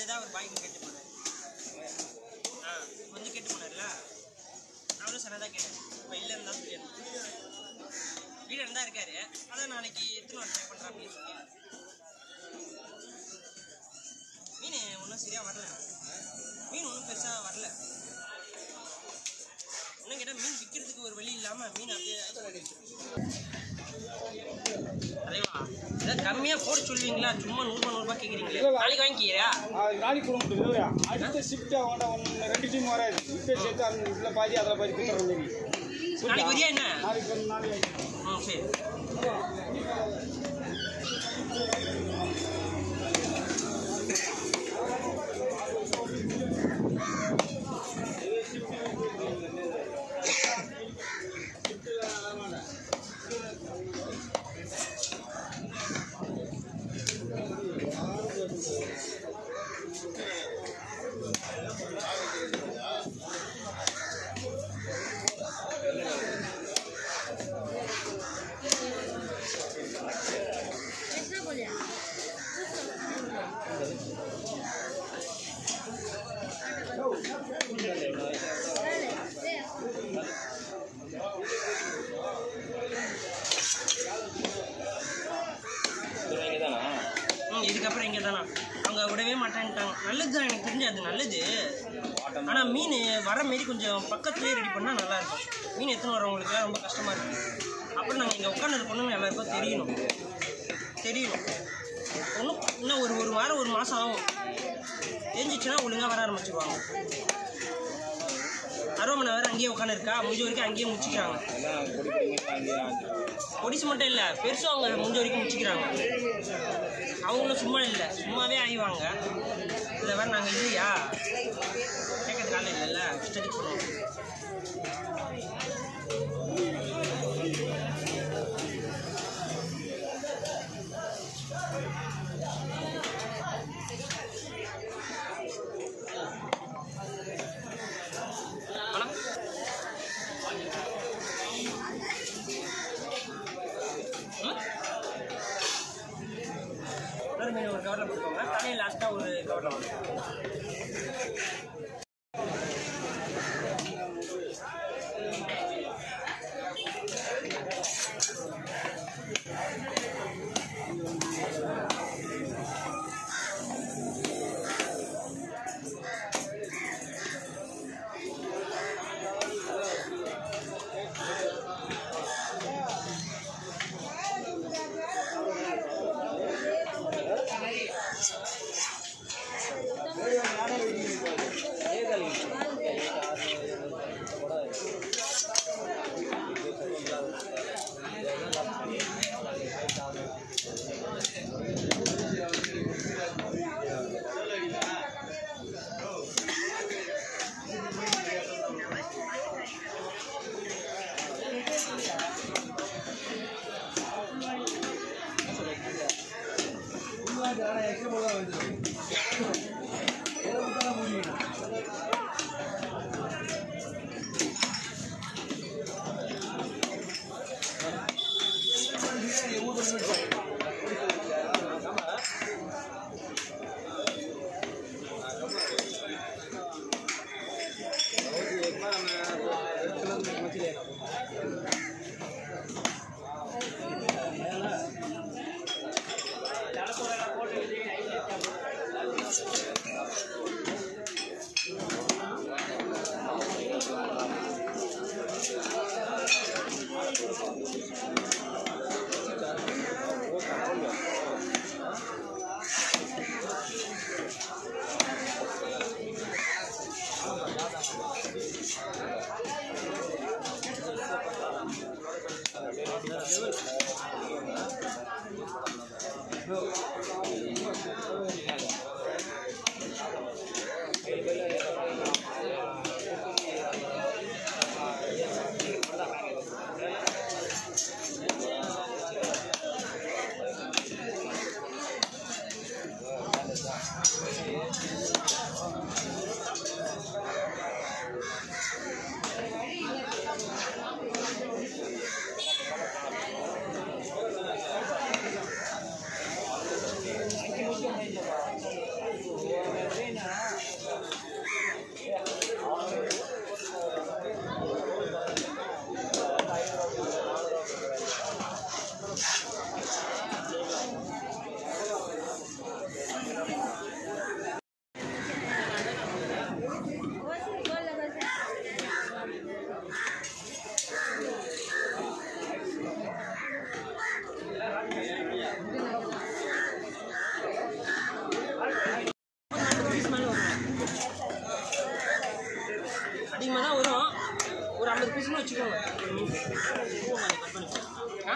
தான் அவர் பாய்க்கு கேட்டு போனார் ஆ கொஞ்சம் கேட்டு போனார்ல அவரும் சொன்னதான் கேட்டேன் இப்போ இல்லைன்னு தான் சொல்லியிருந்தேன் வீடு இருந்தா இருக்காரு அதான் நாளைக்கு எத்தனை வர ட்ரை பண்ணுறா அப்படின்னு சொல்லி மீன் ஒன்றும் சரியாக வரல மீன் ஒன்றும் பெருசாக வரல இன்னும் கேட்டால் மீன் விற்கிறதுக்கு ஒரு வழி இல்லாமல் மீன் அப்படியே தலைவா ஏதாவது கம்மியாக போட சொல்லுவீங்களா சும்மா நூறுபா நூறுபா கேட்குறீங்களே நாளைக்கு வாங்கிக்கிறியா நாளைக்கு கொடுக்க முடியாது அடுத்த ஷிஃப்ட் அவங்கள்ட்ட ஒன்று ரெண்டு டீம் வராது இப்போ சேர்த்து அந்த இதில் பாதி அதில் பாதி கொடுத்துற மாதிரி நாளைக்கு வரியா என்ன நாளைக்கு ஒரு நாளைக்கு ம் சரி ம் இதுக்கப்புறம் இங்கே தானா அவங்க விடவே மாட்டேன்ட்டாங்க நல்லது தான் எனக்கு தெரிஞ்சு அது நல்லது ஆனால் மீன் வர மாரி கொஞ்சம் பக்கத்துலேயே ரெடி பண்ணால் நல்லாயிருக்கும் மீன் எத்தனை வரவங்களுக்குலாம் ரொம்ப கஷ்டமாக இருக்குது அப்புறம் நாங்கள் இங்கே உட்காந்து பொண்ணுங்க எல்லாருக்கும் தெரியணும் தெரியணும் ஒன்றும் இன்னும் ஒரு ஒரு வாரம் ஒரு மாதம் ஆகும் தெரிஞ்சிச்சுன்னா ஒழுங்காக வர ஆரம்பிச்சிருவாங்க அருவமனை வேறு அங்கேயே உட்காந்துருக்கா முடிஞ்ச வரைக்கும் அங்கேயே முடிச்சுக்கிறாங்க பொடிசு மட்டும் இல்லை பெருசும் அவங்க முடிஞ்ச வரைக்கும் முடிச்சுக்கிறாங்க அவங்களும் சும்மா இல்லை சும்மாவே ஆயிவாங்க இதில் வேறு நாங்கள் இல்லையா கேட்கறதுக்கு ஆள் இல்லைல்ல இஷ்டத்துக்கு பண்ணுவோம் ஆனால் இன்னொரு மீன் ஒரு கவரில் போட்டுக்கோங்க தலையை லாஸ்ட்டாக ஒரு கவரில் போட்டுக்கோங்க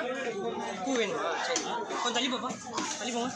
பூ வேணுமா சரி கொஞ்சம் தள்ளி போப்பா தள்ளி போங்க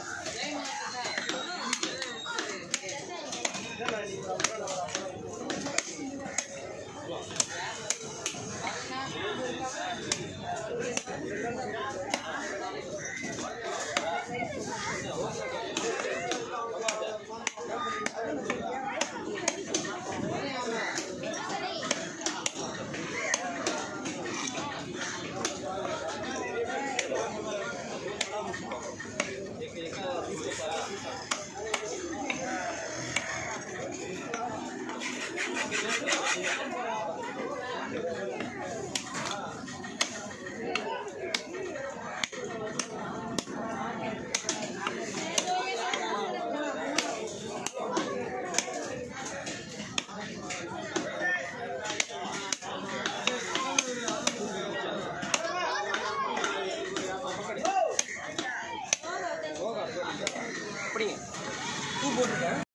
அப்படிங்க பூ போட்டிருக்கேன்